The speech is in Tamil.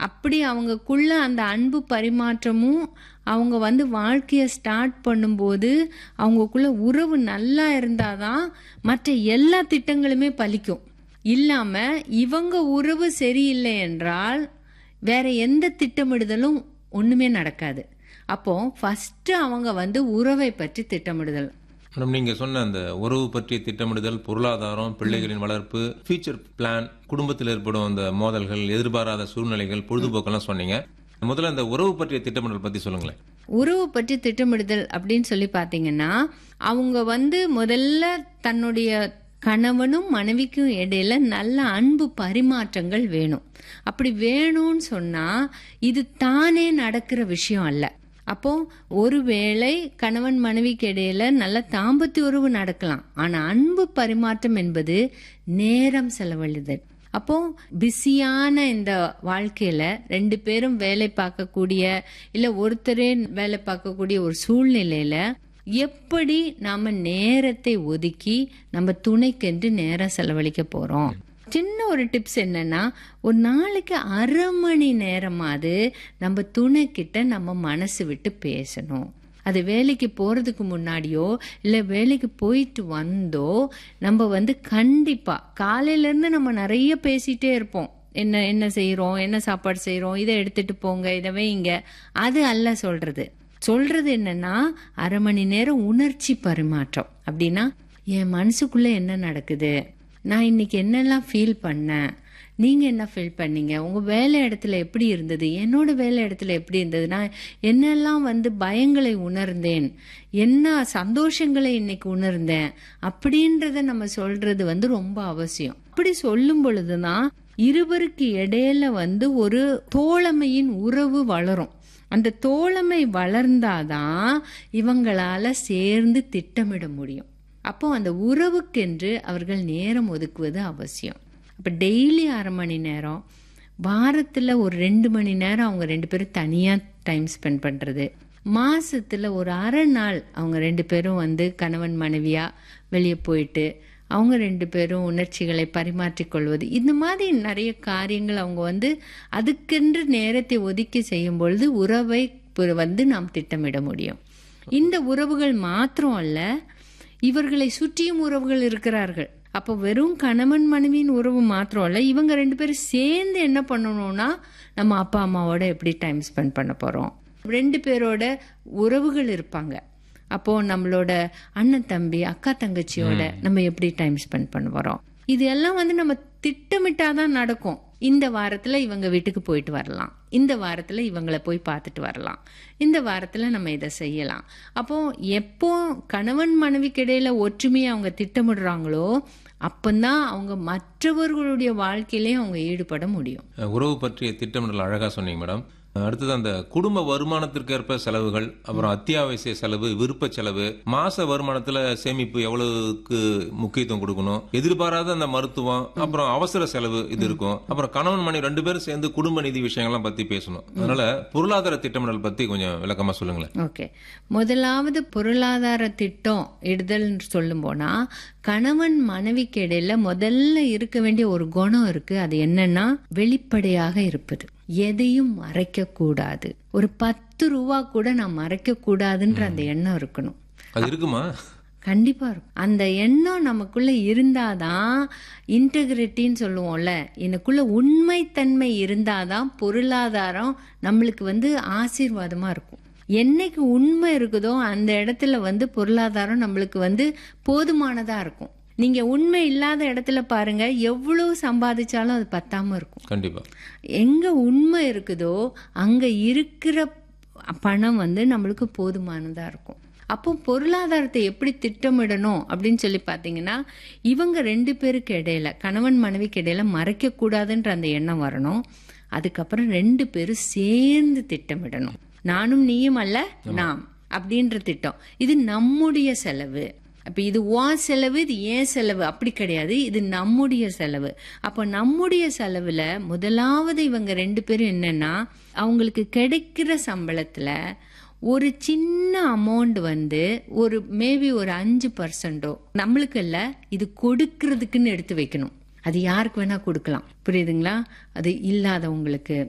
அப்படி அவங்கக்குள்ள அந்த அன்பு பரிமாற்றமும் அவங்க வந்து வாழ்க்கையை ஸ்டார்ட் பண்ணும்போது அவங்கக்குள்ள உறவு நல்லா இருந்தாதான் மற்ற எல்லா திட்டங்களுமே பலிக்கும் இல்லாம இவங்க உறவு சரியில்லை என்றால் வேற எந்த திட்டமிடுதலும் ஒண்ணுமே நடக்காது அப்போ ஃபர்ஸ்ட் அவங்க வந்து உறவை பற்றி திட்டமிடுதல் மேடம் நீங்க சொன்ன அந்த உறவு பற்றிய திட்டமிடுதல் பொருளாதாரம் பிள்ளைகளின் வளர்ப்பு ஃபியூச்சர் பிளான் குடும்பத்தில் ஏற்படும் அந்த மோதல்கள் எதிர்பாராத சூழ்நிலைகள் பொழுதுபோக்கெல்லாம் சொன்னீங்க முதல்ல அந்த உறவு பற்றிய திட்டமிடல் பத்தி சொல்லுங்களேன் உறவு பற்றி திட்டமிடுதல் அப்படின்னு சொல்லி பார்த்தீங்கன்னா அவங்க வந்து முதல்ல தன்னுடைய கணவனும் மனைவிக்கும் இடையில நல்ல அன்பு பரிமாற்றங்கள் வேணும் அப்படி வேணும்னு சொன்னா இது தானே நடக்கிற விஷயம் அல்ல அப்போ ஒருவேளை கணவன் மனைவிக்கு இடையில நல்ல தாம்பத்திய உறவு நடக்கலாம் ஆனா அன்பு பரிமாற்றம் என்பது நேரம் செலவழிதல் அப்போ பிஸியான இந்த வாழ்க்கையில ரெண்டு பேரும் வேலை பார்க்கக்கூடிய இல்ல ஒருத்தரே வேலை பார்க்கக்கூடிய ஒரு சூழ்நிலையில எப்படி நாம நேரத்தை ஒதுக்கி நம்ம துணைக்கென்று நேரம் செலவழிக்க போறோம் சின்ன ஒரு டிப்ஸ் என்னன்னா ஒரு நாளைக்கு அரை மணி நேரமாவது நம்ம துணை கிட்ட நம்ம மனசு விட்டு பேசணும் அது வேலைக்கு போறதுக்கு முன்னாடியோ இல்ல வேலைக்கு போயிட்டு வந்தோ நம்ம வந்து கண்டிப்பா காலையில இருந்து நம்ம நிறைய பேசிட்டே இருப்போம் என்ன என்ன செய்யறோம் என்ன சாப்பாடு செய்யறோம் இதை எடுத்துட்டு போங்க இதை வைங்க அது அல்ல சொல்றது சொல்றது என்னன்னா அரை மணி நேரம் உணர்ச்சி பரிமாற்றம் அப்படின்னா என் மனசுக்குள்ள என்ன நடக்குது நான் இன்னைக்கு என்னெல்லாம் ஃபீல் பண்ணேன் நீங்க என்ன ஃபீல் பண்ணீங்க உங்க வேலை இடத்துல எப்படி இருந்தது என்னோட வேலை இடத்துல எப்படி இருந்தது நான் என்னெல்லாம் வந்து பயங்களை உணர்ந்தேன் என்ன சந்தோஷங்களை இன்னைக்கு உணர்ந்தேன் அப்படின்றத நம்ம சொல்றது வந்து ரொம்ப அவசியம் அப்படி சொல்லும் பொழுதுதான் இருவருக்கு இடையில வந்து ஒரு தோழமையின் உறவு வளரும் அந்த தோழமை வளர்ந்தாதான் இவங்களால சேர்ந்து திட்டமிட முடியும் அப்போ அந்த உறவுக்கென்று அவர்கள் நேரம் ஒதுக்குவது அவசியம் அப்போ டெய்லி அரை மணி நேரம் வாரத்தில் ஒரு ரெண்டு மணி நேரம் அவங்க ரெண்டு பேரும் தனியாக டைம் ஸ்பெண்ட் பண்ணுறது மாசத்துல ஒரு அரை நாள் அவங்க ரெண்டு பேரும் வந்து கணவன் மனைவியா வெளியே போயிட்டு அவங்க ரெண்டு பேரும் உணர்ச்சிகளை பரிமாற்றிக்கொள்வது இந்த மாதிரி நிறைய காரியங்கள் அவங்க வந்து அதுக்கென்று நேரத்தை ஒதுக்கி செய்யும் பொழுது உறவை வந்து நாம் திட்டமிட முடியும் இந்த உறவுகள் மாத்திரம் அல்ல இவர்களை சுற்றியும் உறவுகள் இருக்கிறார்கள் அப்போ வெறும் கணவன் மனைவியின் உறவு மாத்திரம் இல்ல இவங்க ரெண்டு பேரும் சேர்ந்து என்ன பண்ணணும்னா நம்ம அப்பா அம்மாவோட எப்படி டைம் ஸ்பெண்ட் பண்ண போறோம் ரெண்டு பேரோட உறவுகள் இருப்பாங்க அப்போ நம்மளோட அண்ணன் தம்பி அக்கா தங்கச்சியோட நம்ம எப்படி டைம் ஸ்பெண்ட் பண்ண போறோம் இது எல்லாம் வந்து நம்ம திட்டமிட்டாதான் நடக்கும் இந்த வாரத்துல இவங்க வீட்டுக்கு போயிட்டு வரலாம் இந்த வாரத்துல இவங்கள போய் பார்த்துட்டு வரலாம் இந்த வாரத்துல நம்ம இதை செய்யலாம் அப்போ எப்போ கணவன் மனைவிக்கு இடையில ஒற்றுமையை அவங்க திட்டமிடுறாங்களோ அப்பந்தான் அவங்க மற்றவர்களுடைய வாழ்க்கையிலையும் அவங்க ஈடுபட முடியும் உறவு பற்றிய திட்டமிடல் அழகா சொன்னீங்க மேடம் அடுத்தது அந்த குடும்ப வருமானத்திற்கு ஏற்ப செலவுகள் அப்புறம் அத்தியாவசிய செலவு விருப்ப செலவு மாச வருமானத்துல சேமிப்பு எவ்வளவுக்கு முக்கியத்துவம் கொடுக்கணும் எதிர்பாராத அந்த மருத்துவம் அப்புறம் அவசர செலவு இது இருக்கும் அப்புறம் கணவன் மனைவி ரெண்டு பேரும் சேர்ந்து குடும்ப நிதி விஷயங்கள்லாம் பத்தி பேசணும் அதனால பொருளாதார திட்டமிடல் பத்தி கொஞ்சம் விளக்கமா சொல்லுங்களேன் ஓகே முதலாவது பொருளாதார திட்டம் இடுதல் சொல்லும் போனா கணவன் மனைவிக்கு இடையில முதல்ல இருக்க வேண்டிய ஒரு குணம் இருக்கு அது என்னன்னா வெளிப்படையாக இருப்பது எதையும் மறைக்க கூடாது ஒரு பத்து ரூபா கூட நான் மறைக்க கூடாதுன்ற அந்த எண்ணம் இருக்கணும் அது இருக்குமா கண்டிப்பா இருக்கும் அந்த எண்ணம் நமக்குள்ள இருந்தாதான் இன்டெகிரிட்டின்னு சொல்லுவோம்ல எனக்குள்ள உண்மைத்தன்மை இருந்தாதான் பொருளாதாரம் நம்மளுக்கு வந்து ஆசீர்வாதமா இருக்கும் என்னைக்கு உண்மை இருக்குதோ அந்த இடத்துல வந்து பொருளாதாரம் நம்மளுக்கு வந்து போதுமானதா இருக்கும் நீங்க உண்மை இல்லாத இடத்துல பாருங்க எவ்வளவு சம்பாதிச்சாலும் அது பத்தாம இருக்கும் கண்டிப்பா எங்க உண்மை இருக்குதோ அங்க இருக்கிற பணம் வந்து நம்மளுக்கு போதுமானதா இருக்கும் அப்போ பொருளாதாரத்தை எப்படி திட்டமிடணும் அப்படின்னு சொல்லி பார்த்தீங்கன்னா இவங்க ரெண்டு பேருக்கு இடையில கணவன் மனைவிக்கு இடையில மறைக்க கூடாதுன்ற அந்த எண்ணம் வரணும் அதுக்கப்புறம் ரெண்டு பேரும் சேர்ந்து திட்டமிடணும் நானும் நீயும் அல்ல நாம் அப்படின்ற திட்டம் இது நம்முடைய செலவு அப்ப இது உன் செலவு இது ஏன் செலவு அப்படி கிடையாது இது நம்முடைய செலவு அப்போ நம்முடைய செலவுல முதலாவது இவங்க ரெண்டு பேரும் என்னன்னா அவங்களுக்கு கிடைக்கிற சம்பளத்துல ஒரு சின்ன அமௌண்ட் வந்து ஒரு மேபி ஒரு அஞ்சு பர்சன்டோ நம்மளுக்கு இல்ல இது கொடுக்கறதுக்குன்னு எடுத்து வைக்கணும் அது யாருக்கு வேணா கொடுக்கலாம் புரியுதுங்களா அது இல்லாதவங்களுக்கு